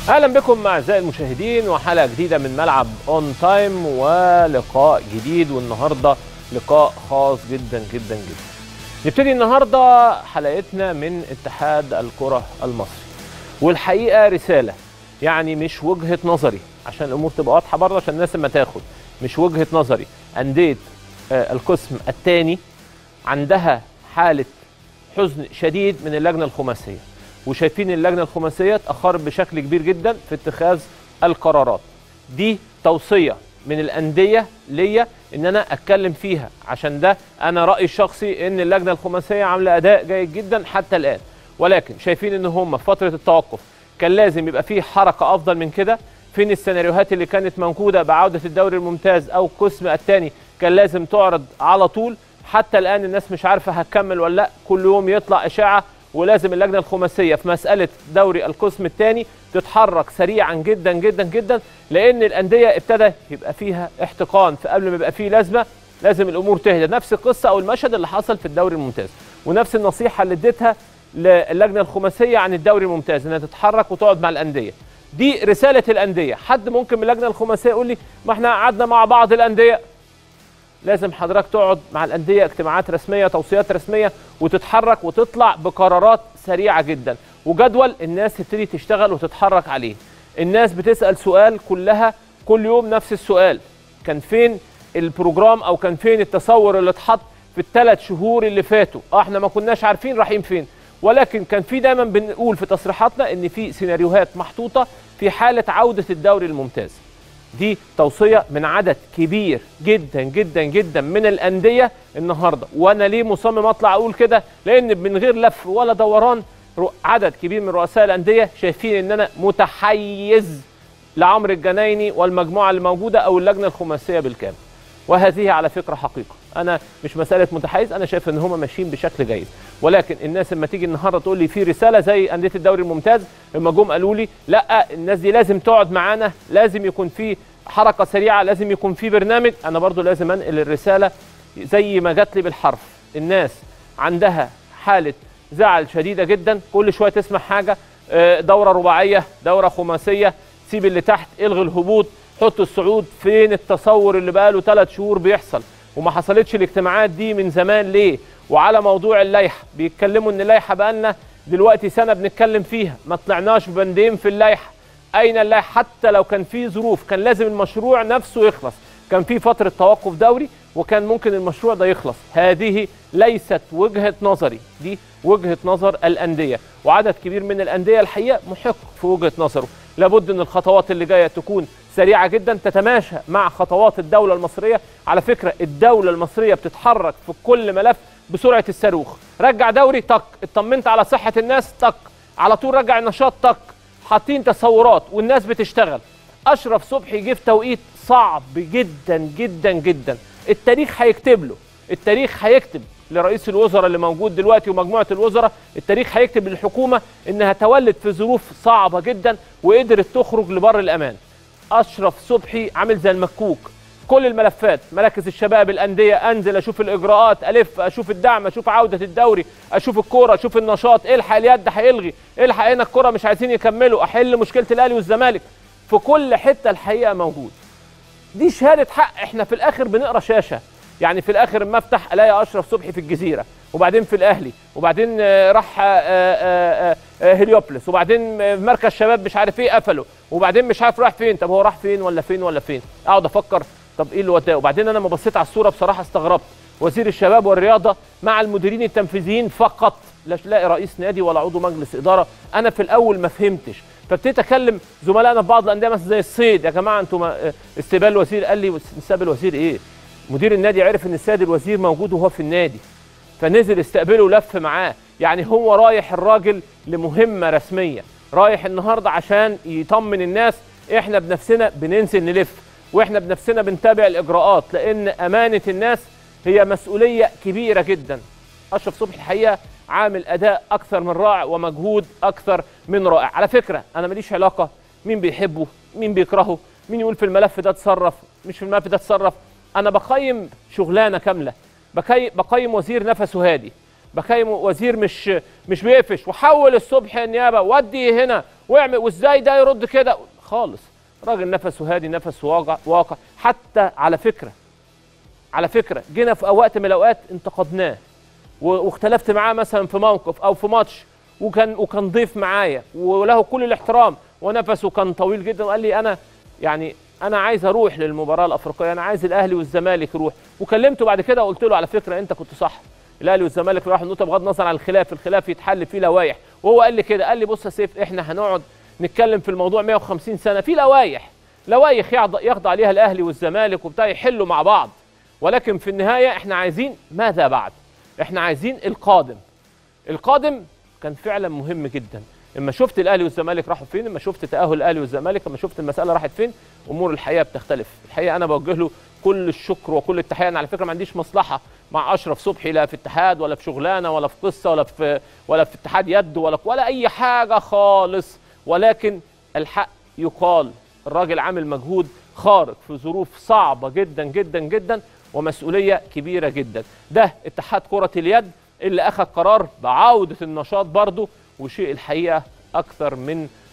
اهلا بكم اعزائي المشاهدين وحلقه جديده من ملعب اون تايم ولقاء جديد والنهارده لقاء خاص جدا جدا جدا. نبتدي النهارده حلقتنا من اتحاد الكره المصري. والحقيقه رساله يعني مش وجهه نظري عشان الامور تبقى واضحه برضه عشان الناس ما تاخد مش وجهه نظري انديه آه، القسم الثاني عندها حاله حزن شديد من اللجنه الخماسيه وشايفين اللجنه الخماسيه اتاخرت بشكل كبير جدا في اتخاذ القرارات دي توصيه من الانديه ليا ان انا اتكلم فيها عشان ده انا رايي الشخصي ان اللجنه الخماسيه عامله اداء جيد جدا حتى الان ولكن شايفين ان هم في فتره التوقف كان لازم يبقى فيه حركه افضل من كده فين السيناريوهات اللي كانت موجوده بعوده الدوري الممتاز او القسم الثاني كان لازم تعرض على طول حتى الان الناس مش عارفه هتكمل ولا لا كل يوم يطلع اشاعه ولازم اللجنه الخماسيه في مساله دوري القسم الثاني تتحرك سريعا جدا جدا جدا لان الانديه ابتدى يبقى فيها احتقان فقبل ما يبقى فيه لازمه لازم الامور تهدى نفس القصه او المشهد اللي حصل في الدوري الممتاز ونفس النصيحه اللي اديتها للجنه الخماسيه عن الدوري الممتاز انها تتحرك وتقعد مع الانديه دي رساله الانديه حد ممكن من اللجنه الخماسيه يقول لي ما احنا قعدنا مع بعض الانديه لازم حضرتك تقعد مع الانديه اجتماعات رسميه توصيات رسميه وتتحرك وتطلع بقرارات سريعه جدا وجدول الناس تبتدي تشتغل وتتحرك عليه الناس بتسال سؤال كلها كل يوم نفس السؤال كان فين البروجرام او كان فين التصور اللي اتحط في الثلاث شهور اللي فاتوا اه احنا ما كناش عارفين رايحين فين ولكن كان في دايما بنقول في تصريحاتنا ان في سيناريوهات محطوطه في حاله عوده الدوري الممتاز دي توصيه من عدد كبير جدا جدا جدا من الانديه النهارده وانا ليه مصمم اطلع اقول كده لان من غير لف ولا دوران رو- عدد كبير من رؤساء الانديه شايفين ان انا متحيز لعمرو الجنايني والمجموعه اللي موجوده او اللجنه الخماسيه بالكامل وهذه على فكره حقيقه انا مش مساله متحيز انا شايف ان هم ماشيين بشكل جيد ولكن الناس لما تيجي النهارده تقول لي في رساله زي انديه الدوري الممتاز لما جم قالوا لي لا الناس دي لازم تقعد معانا لازم يكون في حركه سريعه لازم يكون في برنامج انا برضو لازم انقل الرساله زي ما جات لي بالحرف الناس عندها حاله زعل شديده جدا كل شويه تسمع حاجه آه، دوره رباعيه دوره خماسيه سيب اللي تحت الغي الهبوط حط الصعود فين التصور اللي بقاله ثلاث شهور بيحصل وما حصلتش الاجتماعات دي من زمان ليه وعلى موضوع اللائحه بيتكلموا ان اللائحه بقالنا دلوقتي سنه بنتكلم فيها ما طلعناش ببندين في اللائحه اين اللائحه حتى لو كان في ظروف كان لازم المشروع نفسه يخلص كان في فتره توقف دوري وكان ممكن المشروع ده يخلص هذه ليست وجهه نظري دي وجهه نظر الانديه وعدد كبير من الانديه الحقيقه محق في وجهه نظره لابد ان الخطوات اللي جايه تكون سريعه جدا تتماشى مع خطوات الدوله المصريه على فكره الدوله المصريه بتتحرك في كل ملف بسرعه الصاروخ رجع دوري طق اطمنت على صحه الناس طق على طول رجع النشاط طق حاطين تصورات والناس بتشتغل اشرف صبحي جه في توقيت صعب جدا جدا جدا التاريخ هيكتب له التاريخ هيكتب لرئيس الوزراء اللي موجود دلوقتي ومجموعه الوزراء التاريخ هيكتب للحكومه انها تولد في ظروف صعبه جدا وقدرت تخرج لبر الامان اشرف صبحي عامل زي المكوك كل الملفات مراكز الشباب الانديه انزل اشوف الاجراءات الف اشوف الدعم اشوف عوده الدوري اشوف الكوره اشوف النشاط الحق اليد هيلغي الحق هنا الكوره مش عايزين يكملوا احل مشكله الاهلي والزمالك في كل حته الحقيقه موجود دي شهاده حق احنا في الاخر بنقرا شاشه يعني في الاخر اما افتح الاقي اشرف صبحي في الجزيره وبعدين في الاهلي وبعدين آه، راح آه، آه، آه، آه، هليوبلس وبعدين آه، مركز شباب مش عارف ايه قفله وبعدين مش عارف راح فين طب هو راح فين ولا فين ولا فين اقعد افكر طب ايه اللي وداه وبعدين انا لما بصيت على الصوره بصراحه استغربت وزير الشباب والرياضه مع المديرين التنفيذيين فقط لا لاقي رئيس نادي ولا عضو مجلس اداره انا في الاول ما فهمتش فابتديت اكلم زملائنا في بعض الانديه مثلا زي الصيد يا جماعه انتوا ما- آه، استقبال الوزير قال لي استقبال الوزير ايه مدير النادي عرف ان السيد الوزير موجود وهو في النادي فنزل استقبله ولف معاه يعني هو رايح الراجل لمهمه رسميه رايح النهارده عشان يطمن الناس احنا بنفسنا بننزل نلف واحنا بنفسنا بنتابع الاجراءات لان امانه الناس هي مسؤوليه كبيره جدا اشرف صبحي الحقيقه عامل اداء اكثر من رائع ومجهود اكثر من رائع على فكره انا ماليش علاقه مين بيحبه مين بيكرهه مين يقول في الملف ده اتصرف مش في الملف ده اتصرف انا بقيم شغلانه كامله بقي- بقيم وزير نفسه هادي بكلم وزير مش مش بيقفش وحول الصبح النيابه ودي هنا واعمل وازاي ده يرد كده خالص راجل نفسه هادي نفسه واقع واقع حتى على فكره على فكره جينا في وقت من الاوقات انتقدناه و- واختلفت معاه مثلا في موقف او في ماتش وكان وكان ضيف معايا وله كل الاحترام ونفسه كان طويل جدا وقال لي انا يعني انا عايز اروح للمباراه الافريقيه انا عايز الاهلي والزمالك يروح وكلمته بعد كده وقلت له على فكره انت كنت صح الاهلي والزمالك راحوا النقطه بغض النظر عن الخلاف الخلاف يتحل فيه لوائح وهو قال لي كده قال لي بص يا سيف احنا هنقعد نتكلم في الموضوع 150 سنه في لوائح لوائح يخضع, يخضع عليها الاهلي والزمالك وبتاع يحلوا مع بعض ولكن في النهايه احنا عايزين ماذا بعد احنا عايزين القادم القادم كان فعلا مهم جدا اما شفت الاهلي والزمالك راحوا فين اما شفت تاهل الاهلي والزمالك اما شفت المساله راحت فين امور الحقيقه بتختلف الحقيقه انا بوجه له كل الشكر وكل التحيه انا على فكره ما عنديش مصلحه مع اشرف صبحي لا في اتحاد ولا في شغلانه ولا في قصه ولا في ولا في اتحاد يد ولا ولا اي حاجه خالص ولكن الحق يقال الراجل عامل مجهود خارق في ظروف صعبه جدا جدا جدا ومسؤوليه كبيره جدا ده اتحاد كره اليد اللي اخذ قرار بعوده النشاط برضه وشيء الحقيقه اكثر من